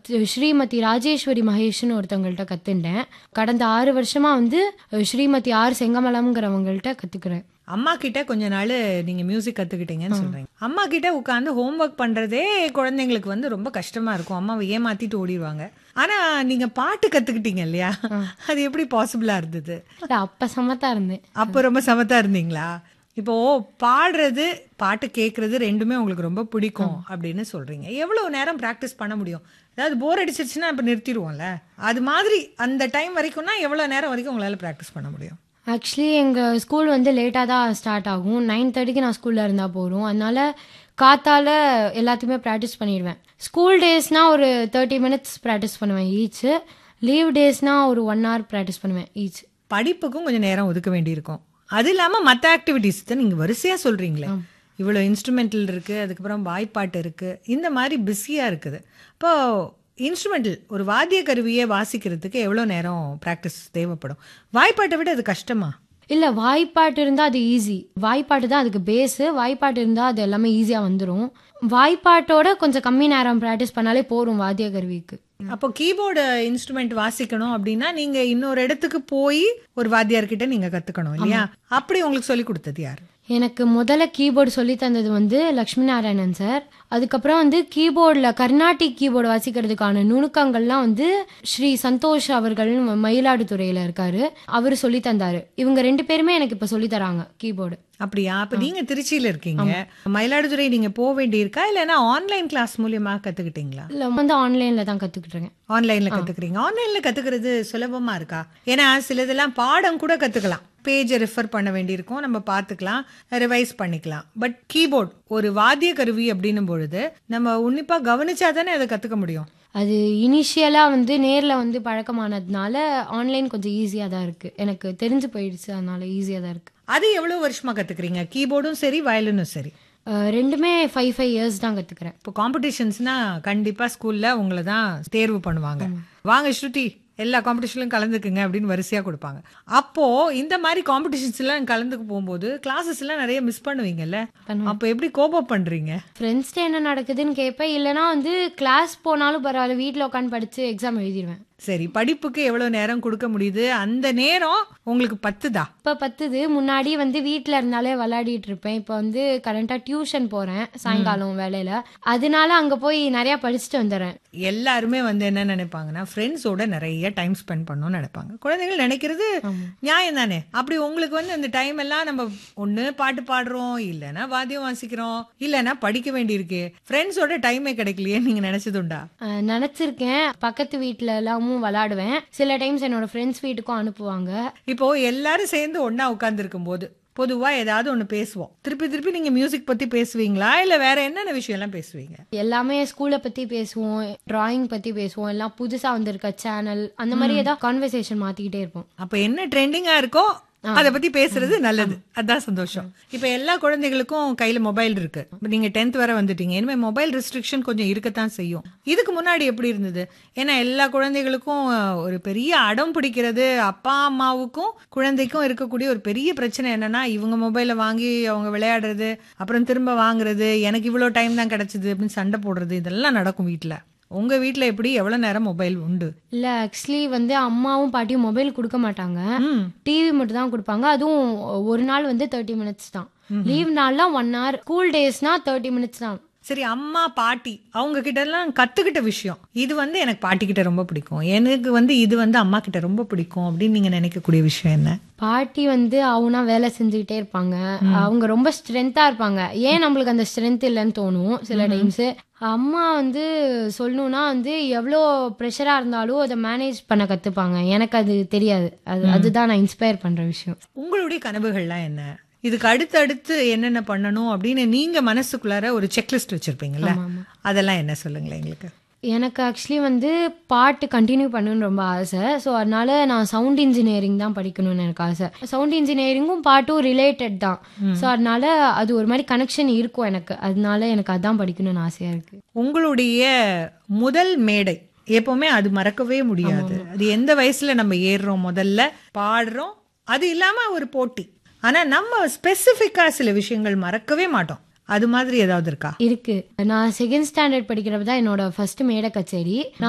தி- ஸ்ரீமதி ராஜேஸ்வரி மகேஷ்னு ஒருத்தவங்கள்ட்ட கத்துண்டேன் கடந்த ஆறு வருஷமா வந்து அஹ், ஸ்ரீமதி ஆர் செங்கமலம்ங்கிறவங்கள்ட்ட கத்துக்கிறேன் அம்மா கிட்ட கொஞ்ச நாள் நீங்க மியூசிக் கத்துக்கிட்டீங்கன்னு சொல்றீங்க அம்மா கிட்ட உட்காந்து ஹோம்ஒர்க் பண்றதே குழந்தைங்களுக்கு வந்து ரொம்ப கஷ்டமா இருக்கும் அம்மாவை ஏமாத்திட்டு ஓடிடுவாங்க ஆனா நீங்க பாட்டு கத்துக்கிட்டீங்க இல்லையா அது எப்படி பாசிபிளா இருந்தது இல்ல, அப்ப சமத்தா இருந்தேன் அப்ப ரொம்ப சமத்தா இருந்தீங்களா இப்போ பாடுறது பாட்டு கேட்கறது ரெண்டுமே உங்களுக்கு ரொம்ப பிடிக்கும் அப்படின்னு சொல்றீங்க எவ்வளவு நேரம் பிராக்டிஸ் பண்ண முடியும் அதாவது போர் அடிச்சிருச்சுன்னா இப்ப நிறுத்திடுவோம்ல அது மாதிரி அந்த டைம் வரைக்கும்னா எவ்வளவு நேரம் வரைக்கும் உங்களால பிராக்டிஸ் பண்ண முடியும் ஆக்சுவலி எங்கள் ஸ்கூல் வந்து லேட்டாக தான் ஸ்டார்ட் ஆகும் நைன் தேர்ட்டிக்கு நான் ஸ்கூலில் இருந்தால் போகிறோம் அதனால காத்தால எல்லாத்தையுமே ப்ராக்டிஸ் பண்ணிடுவேன் ஸ்கூல் டேஸ்னால் ஒரு தேர்ட்டி மினிட்ஸ் ப்ராக்டிஸ் பண்ணுவேன் ஈச் லீவ் டேஸ்னால் ஒரு ஒன் ஹவர் ப்ராக்டிஸ் பண்ணுவேன் ஈச் படிப்புக்கும் கொஞ்சம் நேரம் ஒதுக்க வேண்டியிருக்கும் அது இல்லாம மத்த ஆக்டிவிட்டிஸ் தான் நீங்க வரிசையா சொல்றீங்களே இவ்வளவு இன்ஸ்ட்ருமெண்டல் இருக்கு அதுக்கப்புறம் வாய்ப்பாட்டு இருக்கு இந்த மாதிரி பிஸியா இருக்குது இப்போ இன்ஸ்ட்ருமெண்டல் ஒரு வாத்திய கருவியை வாசிக்கிறதுக்கு எவ்வளவு நேரம் பிராக்டிஸ் தேவைப்படும் வாய்ப்பாட்டை விட அது கஷ்டமா இல்லை வாய்ப்பாட்டு இருந்தால் அது ஈஸி வாய்ப்பாட்டு தான் அதுக்கு பேஸு வாய்ப்பாட்டு இருந்தால் அது எல்லாமே ஈஸியாக வந்துடும் வாய்ப்பாட்டோட கொஞ்சம் கம்மி நேரம் ப்ராக்டிஸ் பண்ணாலே போதும் வாத்திய கருவிக்கு அப்போ கீபோர்டு இன்ஸ்ட்ருமெண்ட் வாசிக்கணும் அப்படின்னா நீங்க இன்னொரு இடத்துக்கு போய் ஒரு வாத்தியார்கிட்ட நீங்க கத்துக்கணும் இல்லையா அப்படி உங்களுக்கு சொல்லி கொடுத்தது யாரு எனக்கு முதல்ல கீபோர்டு சொல்லி தந்தது வந்து லக்ஷ்மி நாராயணன் சார் அதுக்கப்புறம் வந்து கீபோர்டில் கர்நாடிக் கீபோர்டு வாசிக்கிறதுக்கான நுணுக்கங்கள்லாம் வந்து ஸ்ரீ சந்தோஷ் அவர்கள் மயிலாடுதுறையில் இருக்காரு அவர் சொல்லி தந்தாரு இவங்க ரெண்டு பேருமே எனக்கு இப்போ சொல்லி தராங்க கீபோர்டு அப்படியா அப்ப நீங்க திருச்சியில இருக்கீங்க மயிலாடுதுறை நீங்க போக வேண்டியிருக்கா இல்லைன்னா ஆன்லைன் கிளாஸ் மூலியமா கத்துக்கிட்டீங்களா இல்லை வந்து ஆன்லைனில் தான் கற்றுக்கிட்டு இருக்கேன் ஆன்லைன்ல கத்துக்கிறீங்க ஆன்லைன்ல கத்துக்கிறது சுலபமா இருக்கா ஏன்னா சிலதெல்லாம் பாடம் கூட கத்துக்கலாம் பேஜை ரெஃபர் பண்ண வேண்டியிருக்கும் நம்ம பார்த்துக்கலாம் ரிவைஸ் பண்ணிக்கலாம் பட் கீபோர்ட் ஒரு வாத்திய கருவி அப்படின்னும் பொழுது நம்ம உன்னிப்பா கவனிச்சா தானே அதை கத்துக்க முடியும் அது இனிஷியலாக வந்து நேரில் வந்து பழக்கமானதுனால ஆன்லைன் கொஞ்சம் ஈஸியாக தான் இருக்குது எனக்கு தெரிஞ்சு போயிடுச்சு அதனால ஈஸியாக தான் இருக்குது அது எவ்வளவு வருஷமா கத்துக்கிறீங்க கீபோர்டும் சரி வயலினும் சரி ரெண்டுமே ஃபைவ் ஃபைவ் இயர்ஸ் தான் கற்றுக்கிறேன் இப்போ காம்படிஷன்ஸ்னா கண்டிப்பா ஸ்கூல்ல உங்களை தான் தேர்வு பண்ணுவாங்க வாங்க ஸ்ருதி எல்லா காம்படிஷன்லையும் கலந்துக்குங்க அப்படின்னு வரிசையா கொடுப்பாங்க அப்போ இந்த மாதிரி காம்படிஷன்ஸ் எல்லாம் கலந்துக்கு போகும்போது கிளாஸஸ் எல்லாம் நிறைய மிஸ் பண்ணுவீங்கல்ல அப்போ எப்படி கோபம் பண்றீங்க ஃப்ரெண்ட்ஸ்கிட்ட என்ன நடக்குதுன்னு கேட்பேன் இல்லைனா வந்து கிளாஸ் போனாலும் பரவாயில்ல வீட்டில் உட்காந்து படித்து எக்ஸாம் எழுதிடுவேன் சரி படிப்புக்கு எவ்வளவு நேரம் கொடுக்க முடியுது அந்த நேரம் உங்களுக்கு பத்துதா இப்போ பத்துது முன்னாடி வந்து வீட்டில் இருந்தாலே விளையாடிட்டு இருப்பேன் இப்போ வந்து கரண்ட்டாக டியூஷன் போகிறேன் சாயங்காலம் வேலையில் அதனால அங்கே போய் நிறையா படிச்சுட்டு வந்துடுறேன் எல்லாருமே வந்து என்ன நினைப்பாங்கன்னா ஃப்ரெண்ட்ஸோட நிறைய டைம் ஸ்பெண்ட் பண்ணணும்னு நினைப்பாங்க குழந்தைகள் நினைக்கிறது நியாயம் தானே அப்படி உங்களுக்கு வந்து அந்த டைம் எல்லாம் நம்ம ஒண்ணு பாட்டு பாடுறோம் இல்லைன்னா வாத்தியம் வாசிக்கிறோம் இல்லைன்னா படிக்க வேண்டியிருக்கு ஃப்ரெண்ட்ஸோட டைமே கிடைக்கலையே நீங்க நினைச்சதுண்டா அஹ் நினைச்சிருக்கேன் பக்கத்து வீட்டில் எல்லாமும் விளாடுவேன் சில டைம்ஸ் என்னோட ஃப்ரெண்ட்ஸ் வீட்டுக்கும் அனுப்புவாங்க இப்போ எல்லாரும் சேர்ந்து ஒண்ணா உட்கார்ந்துருக்கும் போது பொதுவா ஏதாவது ஒண்ணு பேசுவோம் திருப்பி திருப்பி நீங்க மியூசிக் பத்தி பேசுவீங்களா இல்ல வேற என்னென்ன விஷயம் எல்லாம் பேசுவீங்க எல்லாமே ஸ்கூலை பற்றி பேசுவோம் டிராயிங் பற்றி பேசுவோம் எல்லாம் புதுசாக வந்திருக்க சேனல் அந்த மாதிரி ஏதாவது கான்வர்சேஷன் மாற்றிக்கிட்டே இருப்போம் அப்ப என்ன ட்ரெண்டிங்கா இருக்கோ அத பத்தி பேசுறது நல்லது அதான் சந்தோஷம் இப்ப எல்லா குழந்தைகளுக்கும் கையில மொபைல் இருக்கு இப்ப நீங்க டென்த் வரை வந்துட்டீங்க இனிமே மொபைல் ரெஸ்ட்ரிக்ஷன் கொஞ்சம் இருக்கத்தான் செய்யும் இதுக்கு முன்னாடி எப்படி இருந்தது ஏன்னா எல்லா குழந்தைகளுக்கும் அஹ், ஒரு பெரிய அடம் பிடிக்கிறது அப்பா அம்மாவுக்கும் குழந்தைக்கும் இருக்கக்கூடிய ஒரு பெரிய பிரச்சனை என்னன்னா இவங்க மொபைலை வாங்கி அவங்க விளையாடுறது அப்புறம் திரும்ப வாங்குறது எனக்கு இவ்வளவு டைம் தான் கிடைச்சது அப்படின்னு சண்டை போடுறது இதெல்லாம் நடக்கும் வீட்ல உங்க வீட்ல எப்படி எவ்வளவு நேரம் மொபைல் உண்டு இல்லை ஆக்சுவலி வந்து அம்மாவும் பாட்டியும் மொபைல் கொடுக்க மாட்டாங்க ம் டிவி மட்டும் தான் கொடுப்பாங்க அதுவும் ஒரு நாள் வந்து தேர்ட்டி மினிட்ஸ் தான் லீவ் நாள்லாம் ஒன் ஹவர் ஸ்கூல் டேஸ்னா தேர்ட்டி மினிட்ஸ் தான் சரி அம்மா பாட்டி அவங்க கிட்ட எல்லாம் கத்துக்கிட்ட விஷயம் இது வந்து எனக்கு பாட்டி கிட்ட ரொம்ப பிடிக்கும் எனக்கு வந்து இது வந்து அம்மா கிட்ட ரொம்ப பிடிக்கும் அப்படின்னு நீங்க நினைக்கக்கூடிய விஷயம் என்ன பாட்டி வந்து அவனா வேலை செஞ்சுக்கிட்டே இருப்பாங்க அவங்க ரொம்ப ஸ்ட்ரென்த்தா இருப்பாங்க ஏன் நம்மளுக்கு அந்த ஸ்ட்ரென்த் இல்லைன்னு தோணும் சில டைம்ஸ் அம்மா வந்து சொல்லணும்னா வந்து எவ்வளோ ப்ரெஷராக இருந்தாலும் அதை மேனேஜ் பண்ண கற்றுப்பாங்க எனக்கு அது தெரியாது அது அதுதான் நான் இன்ஸ்பயர் பண்ணுற விஷயம் உங்களுடைய கனவுகள்லாம் என்ன இதுக்கு அடுத்து அடுத்து என்னென்ன பண்ணணும் அப்படின்னு நீங்க மனசுக்குள்ளார ஒரு செக்லிஸ்ட் வச்சிருப்பீங்கல்ல அதெல்லாம் என்ன சொல்லுங்களேன் எங்களுக்கு எனக்கு ஆக்சுவலி வந்து பாட்டு கண்டினியூ பண்ணணும்னு ரொம்ப ஆசை ஸோ அதனால நான் சவுண்ட் இன்ஜினியரிங் தான் படிக்கணும்னு எனக்கு ஆசை சவுண்ட் இன்ஜினியரிங்கும் பாட்டும் ரிலேட்டட் தான் ஸோ அதனால அது ஒரு மாதிரி கனெக்ஷன் இருக்கும் எனக்கு அதனால எனக்கு அதான் படிக்கணும்னு ஆசையாக இருக்கு உங்களுடைய முதல் மேடை எப்பவுமே அது மறக்கவே முடியாது அது எந்த வயசுல நம்ம ஏறுறோம் முதல்ல பாடுறோம் அது இல்லாம ஒரு போட்டி ஆனா நம்ம ஸ்பெசிஃபிக்கா சில விஷயங்கள் மறக்கவே மாட்டோம் அது மாதிரி ஏதாவது இருக்கா இருக்கு நான் செகண்ட் ஸ்டாண்டர்ட் படிக்கிறப்ப தான் என்னோட ஃபர்ஸ்ட் மேடை கச்சேரி நான்